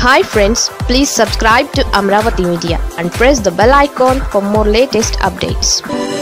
hi friends please subscribe to Amaravati media and press the bell icon for more latest updates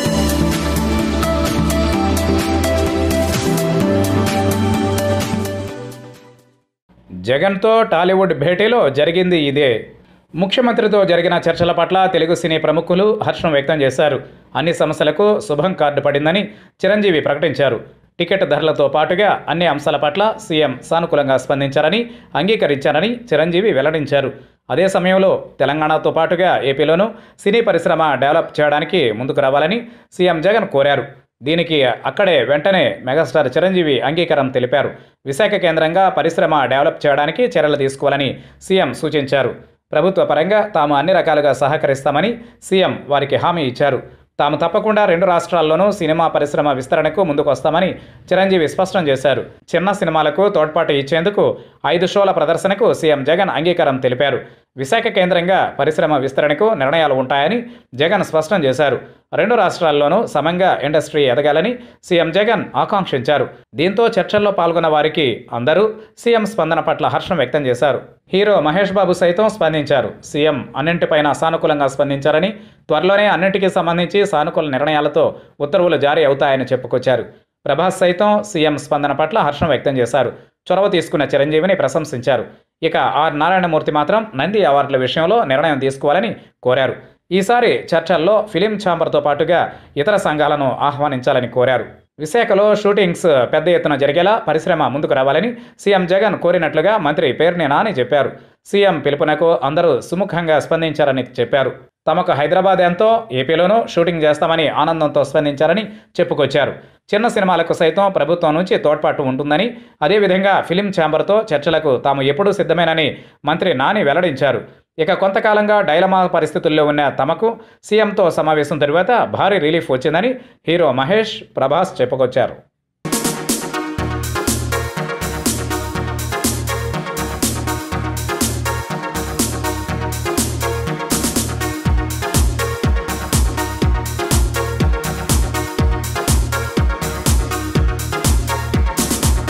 జగన్తో Tollywood భేటీలో జరిగింది ఇదే ముఖ్యమంత్రితో జరిగిన చర్చల పట్ల తెలుగు సినీ ప్రముఖులు హర్షం వ్యక్తం చేశారు అన్ని సమస్యలకు శుభం కార్డు పడిందని చిరంజీవి ప్రకటించారు టికెట్ ధరలతో పాటుగా అన్ని అంశాల పట్ల సీఎం సానుకూలంగా స్పందించారని అంగీకరించారని చిరంజీవి వెల్లడించారు అదే సమయంలో తెలంగాణతో పాటుగా ఏపీలోనూ సినీ పరిశ్రమ డెవలప్ చేయడానికి ముందుకు రావాలని సీఎం జగన్ కోరారు దీనికి అక్కడే వెంటనే మెగాస్టార్ చిరంజీవి అంగీకారం తెలిపారు విశాఖ కేంద్రంగా పరిశ్రమ డెవలప్ చేయడానికి చర్యలు తీసుకోవాలని సీఎం సూచించారు ప్రభుత్వ పరంగా తాము అన్ని రకాలుగా సహకరిస్తామని సీఎం వారికి హామీ ఇచ్చారు తాము తప్పకుండా రెండు రాష్ట్రాల్లోనూ సినిమా పరిశ్రమ విస్తరణకు ముందుకు వస్తామని చిరంజీవి స్పష్టం చేశారు చిన్న సినిమాలకు తోడ్పాటు ఇచ్చేందుకు ఐదు షోల ప్రదర్శనకు సీఎం జగన్ అంగీకారం తెలిపారు విశాఖ కేంద్రంగా పరిశ్రమ విస్తరణకు నిర్ణయాలు ఉంటాయని జగన్ స్పష్టం చేశారు రెండు రాష్ట్రాల్లోనూ సమంగా ఇండస్ట్రీ ఎదగాలని సీఎం జగన్ ఆకాంక్షించారు దీంతో చర్చల్లో పాల్గొన్న వారికి అందరూ సీఎం స్పందన పట్ల హర్షం వ్యక్తం చేశారు హీరో మహేష్ బాబు సైతం స్పందించారు సీఎం అన్నింటిపైన సానుకూలంగా స్పందించారని త్వరలోనే అన్నింటికీ సంబంధించి సానుకూల నిర్ణయాలతో ఉత్తర్వులు జారీ అవుతాయని చెప్పుకొచ్చారు ప్రభాస్ సైతం సీఎం స్పందన పట్ల హర్షం వ్యక్తం చేశారు చొరవ తీసుకున్న చిరంజీవిని ప్రశంసించారు ఇక ఆర్ నారాయణమూర్తి మాత్రం నంది అవార్డుల విషయంలో నిర్ణయం తీసుకోవాలని కోరారు ఈసారి చర్చల్లో ఫిలిం ఛాంబర్తో పాటుగా ఇతర సంఘాలను ఆహ్వానించాలని కోరారు విశాఖలో షూటింగ్స్ పెద్ద ఎత్తున జరిగేలా పరిశ్రమ ముందుకు రావాలని సీఎం జగన్ కోరినట్లుగా మంత్రి పేర్ని నాని చెప్పారు సీఎం పిలుపునకు అందరూ సుముఖంగా స్పందించారని చెప్పారు తమకు హైదరాబాద్ ఎంతో ఏపీలోనూ షూటింగ్ చేస్తామని ఆనందంతో స్పందించారని చెప్పుకొచ్చారు చిన్న సినిమాలకు సైతం ప్రభుత్వం నుంచి తోడ్పాటు ఉంటుందని అదేవిధంగా ఫిలిం ఛాంబర్తో చర్చలకు తాము ఎప్పుడూ సిద్ధమేనని మంత్రి నాని వెల్లడించారు ఇక కొంతకాలంగా డైలమా పరిస్థితుల్లో ఉన్న తమకు సీఎంతో సమావేశం తరువాత భారీ రిలీఫ్ వచ్చిందని హీరో మహేష్ ప్రభాస్ చెప్పుకొచ్చారు